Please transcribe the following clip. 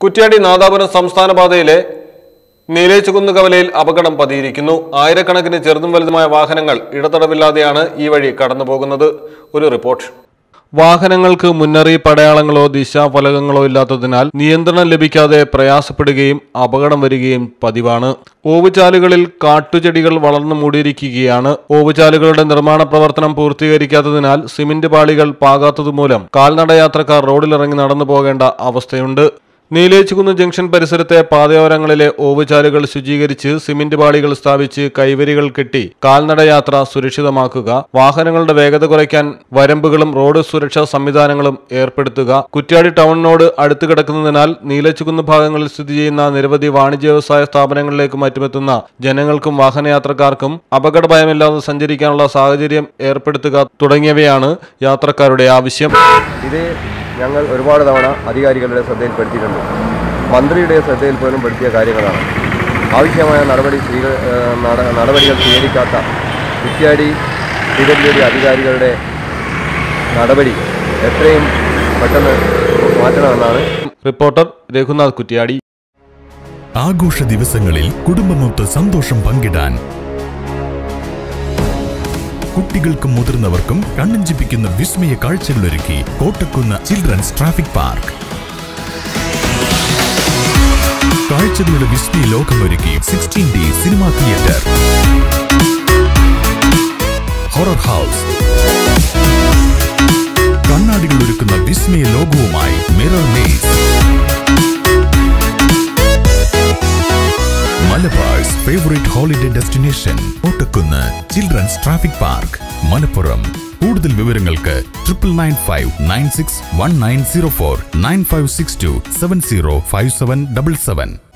കുറ്റ്യാടി നാദാപുരം സംസ്ഥാന പാതയിലെ നീലേച്ചുകുന്ന് കവലയിൽ അപകടം പതിയിരിക്കുന്നു ആയിരക്കണക്കിന് ചെറുതും വലുതുമായ വാഹനങ്ങൾ ഇടതടവില്ലാതെയാണ് ഈ വഴി കടന്നു പോകുന്നത് ഒരു റിപ്പോർട്ട് വാഹനങ്ങൾക്ക് മുന്നറിയിപ്പ് അടയാളങ്ങളോ ദിശാഫലകങ്ങളോ ഇല്ലാത്തതിനാൽ നിയന്ത്രണം ലഭിക്കാതെ പ്രയാസപ്പെടുകയും അപകടം വരികയും പതിവാണ് ഓവുചാലുകളിൽ കാട്ടുചെടികൾ വളർന്നു മൂടിയിരിക്കുകയാണ് ഓവുചാലുകളുടെ നിർമ്മാണ പ്രവർത്തനം പൂർത്തീകരിക്കാത്തതിനാൽ സിമന്റ് പാളികൾ പാകാത്തതുമൂലം കാൽനടയാത്രക്കാർ റോഡിലിറങ്ങി നടന്നു പോകേണ്ട അവസ്ഥയുണ്ട് നീലേച്ചുകുന്ന് ജംഗ്ഷൻ പരിസരത്തെ പാതയോരങ്ങളിലെ ഓവുചാലുകൾ ശുചീകരിച്ച് സിമന്റ് പാളികൾ സ്ഥാപിച്ച് കൈവരികൾ കെട്ടി കാൽനടയാത്ര സുരക്ഷിതമാക്കുക വാഹനങ്ങളുടെ വേഗത കുറയ്ക്കാൻ വരമ്പുകളും റോഡ് സുരക്ഷാ സംവിധാനങ്ങളും ഏർപ്പെടുത്തുക കുറ്റ്യാടി ടൗണിനോട് അടുത്ത് കിടക്കുന്നതിനാൽ നീലച്ചുകുന്ന് ഭാഗങ്ങളിൽ സ്ഥിതി ചെയ്യുന്ന നിരവധി വാണിജ്യ വ്യവസായ സ്ഥാപനങ്ങളിലേക്ക് മറ്റുമെത്തുന്ന ജനങ്ങൾക്കും വാഹനയാത്രക്കാർക്കും അപകട ഭയമില്ലാതെ സഞ്ചരിക്കാനുള്ള സാഹചര്യം ഏർപ്പെടുത്തുക തുടങ്ങിയവയാണ് യാത്രക്കാരുടെ ആവശ്യം ഇത് ഞങ്ങൾ ഒരുപാട് തവണ അധികാരികളുടെ ശ്രദ്ധയിൽപ്പെടുത്തിയിട്ടുണ്ട് മന്ത്രിയുടെ ശ്രദ്ധയിൽ പോലും പെടുത്തിയ കാര്യങ്ങളാണ് ആവശ്യമായ നടപടി സ്വീക ഏഹ് നട- നടപടികൾ സ്വീകരിക്കാത്ത കുറ്റ്യാടി പി ഡബ്ല്യു ഡി അധികാരികളുടെ നടപടി എത്രയും പെട്ടെന്ന് മാറ്റണമെന്നാണ് റിപ്പോർട്ടർ രഘുനാഥ് കുറ്റ്യാടി ആഘോഷ ദിവസങ്ങളിൽ കുടുംബമൊത്ത് സന്തോഷം പങ്കിടാൻ കുട്ടികൾക്കും മുതിർന്നവർക്കും കണ്ണഞ്ചിപ്പിക്കുന്ന വിസ്മയ കാഴ്ചകളൊരുക്കി കോട്ടക്കുന്ന് ചിൽഡ്രൻസ് ട്രാഫിക് പാർക്ക് കാഴ്ചകളുടെ വിസ്മയ ലോകമൊരുക്കി sixteen D cinema theatre horror house കണ്ണാടികൾ ഒരുക്കുന്ന വിസ്മയ ലോകവുമായി mirror maze Malabar's favourite holiday destination Kottakkunnu children's traffic park Malappuram കൂടുതൽ വിവരങ്ങൾക്ക് triple nine five nine six one nine zero four nine five six two seven zero five seven double seven